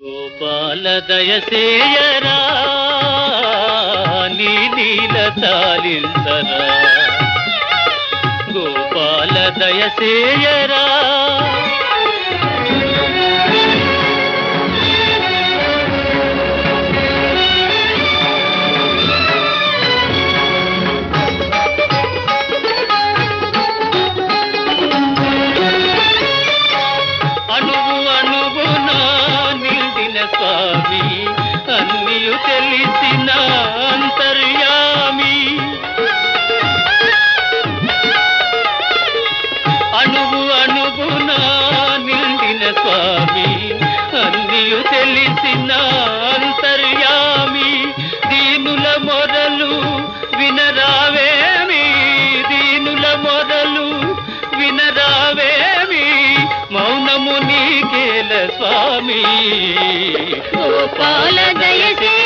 గోపాల దయసేయరా నీ నీల తాలింతరా గోపాల దయసేయరా అణువు అణువున నిండిన స్వామి అన్నియు తెలిసిన అంతర్యామి అణువు అణువున నిండిన స్వామి అన్నియు తెలిసిన అంతర్యామి దీనుల మొరలు వినరావేమి దీనుల మొరలు వినరావేమి మౌనము నీకేల స్వామి గోపాల దయసే